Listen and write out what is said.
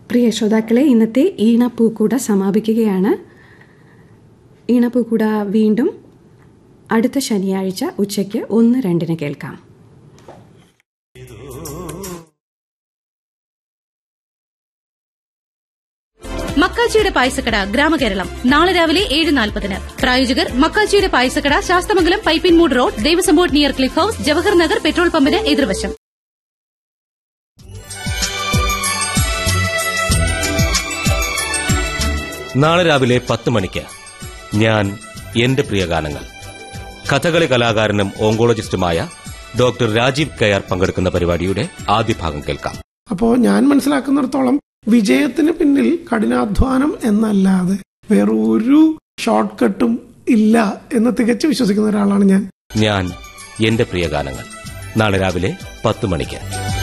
പ്രിയ ശ്രോതാക്കളെ ഇന്നത്തെ ഈണപ്പൂക്കൂട സമാപിക്കുകയാണ് ഈണപ്പൂക്കൂട വീണ്ടും അടുത്ത ശനിയാഴ്ച ഉച്ചയ്ക്ക് ഒന്ന് രണ്ടിന് കേൾക്കാം മക്കാച്ചിയുടെ പായസക്കട ഗ്രാമകേരളം നാളെ രാവിലെ ഏഴ് നാൽപ്പതിന് പ്രായോജകർ മക്കാച്ചിയുടെ പായസക്കട Sasthamangalam Pipinmoodu road Devaswom board near Cliff House Jawahar Nagar petrol പമ്പിന് എതിർവശം നാളെ രാവിലെ പത്ത് മണിക്ക് ഞാൻ എന്റെ പ്രിയ ഗാനങ്ങൾ കഥകളി കലാകാരനും ഓങ്കോളജിസ്റ്റുമായ ഡോക്ടർ രാജീവ് കയർ പങ്കെടുക്കുന്ന പരിപാടിയുടെ ആദ്യ ഭാഗം കേൾക്കാം അപ്പോൾ ഞാൻ മനസ്സിലാക്കുന്നിടത്തോളം വിജയത്തിന് പിന്നിൽ കഠിനാധ്വാനം എന്നല്ലാതെ വേറെ ഒരു ഷോർട്ട് കട്ടും ഇല്ല എന്ന് തികച്ചു വിശ്വസിക്കുന്ന ഒരാളാണ് ഞാൻ ഞാൻ എന്റെ പ്രിയ ഗാനങ്ങൾ നാളെ രാവിലെ പത്ത് മണിക്ക്